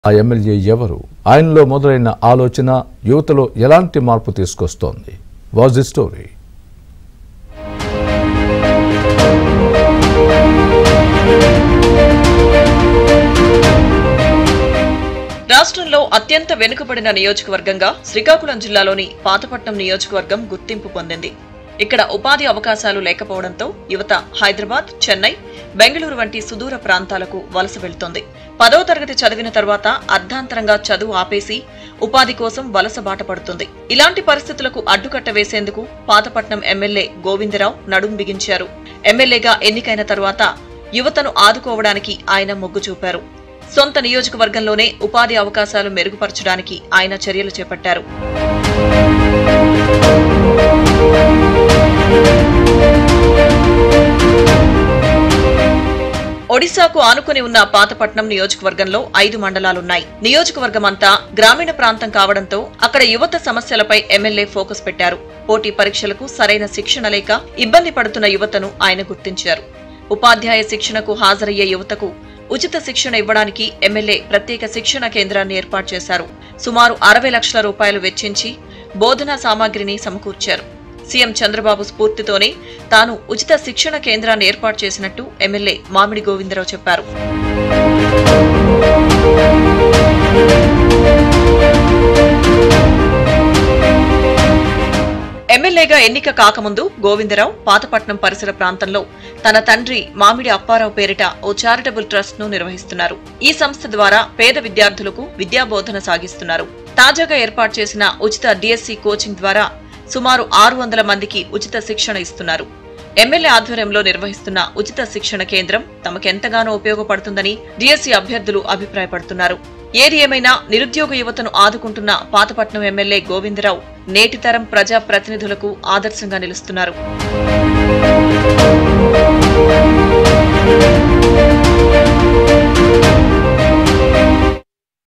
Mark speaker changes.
Speaker 1: ఆ ఎమ్మెల్యే ఎవరు ఆయనలో మొదలైన ఆలోచన యువతలో ఎలాంటి మార్పు తీసుకొస్తోంది వాజ్ ది స్టోరీ
Speaker 2: రాష్ట్రంలో అత్యంత వెనుకబడిన నియోజకవర్గంగా శ్రీకాకుళం జిల్లాలోని పాతపట్నం నియోజకవర్గం గుర్తింపు పొందింది ఇక్కడ ఉపాధి అవకాశాలు లేకపోవడంతో యువత హైదరాబాద్ చెన్నై బెంగళూరు వంటి సుదూర ప్రాంతాలకు వలస వెళ్తోంది పదో తరగతి చదివిన తర్వాత అర్ధాంతరంగా చదువు ఆపేసి ఉపాధి కోసం వలస బాట పడుతుంది ఇలాంటి పరిస్థితులకు అడ్డుకట్ట వేసేందుకు పాతపట్నం ఎమ్మెల్యే గోవిందరావు నడుం బిగించారు ఎమ్మెల్యేగా ఎన్నికైన తరువాత యువతను ఆదుకోవడానికి ఆయన మొగ్గు చూపారు సొంత నియోజకవర్గంలోనే ఉపాధి అవకాశాలు మెరుగుపరచడానికి ఆయన చర్యలు చేపట్టారు ఒడిశాకు ఆనుకుని ఉన్న పాతపట్నం నియోజకవర్గంలో ఐదు మండలాలున్నాయి నియోజకవర్గం అంతా గ్రామీణ ప్రాంతం కావడంతో అక్కడ యువత సమస్యలపై ఎమ్మెల్యే ఫోకస్ పెట్టారు పోటీ పరీక్షలకు సరైన శిక్షణ లేక ఇబ్బంది పడుతున్న యువతను ఆయన గుర్తించారు ఉపాధ్యాయ శిక్షణకు హాజరయ్యే యువతకు ఉచిత శిక్షణ ఇవ్వడానికి ఎమ్మెల్యే ప్రత్యేక శిక్షణ కేంద్రాన్ని ఏర్పాటు చేశారు సుమారు అరవై లక్షల రూపాయలు వెచ్చించి బోధనా సామాగ్రిని సమకూర్చారు సీఎం చంద్రబాబు స్ఫూర్తితోనే తాను ఉచిత శిక్షణ కేంద్రాన్ని ఏర్పాటు చేసినట్టు ఎమ్మెల్యే మామిడి గోవిందరావు చెప్పారు ఎమ్మెల్యేగా ఎన్నిక కాకముందు గోవిందరావు పాతపట్నం పరిసర ప్రాంతంలో తన తండ్రి మామిడి అప్పారావు పేరిట ఓ చారిటబుల్ ట్రస్ట్ ను నిర్వహిస్తున్నారు ఈ సంస్థ ద్వారా పేద విద్యార్థులకు విద్యాబోధన సాగిస్తున్నారు తాజాగా ఏర్పాటు చేసిన ఉచిత డిఎస్సి కోచింగ్ ద్వారా సుమారు ఆరు వందల మందికి ఉచిత శిక్షణ ఇస్తున్నారు ఎమ్మెల్యే ఆధ్వర్యంలో నిర్వహిస్తున్న ఉచిత శిక్షణ కేంద్రం తమకెంతగానో ఉపయోగపడుతుందని డిఎస్సి అభ్యర్థులు అభిప్రాయపడుతున్నారు ఏది ఏమైనా నిరుద్యోగ యువతను ఆదుకుంటున్న పాతపట్నం ఎమ్మెల్యే గోవిందరావు నేటితరం ప్రజా ప్రతినిధులకు ఆదర్శంగా నిలుస్తున్నారు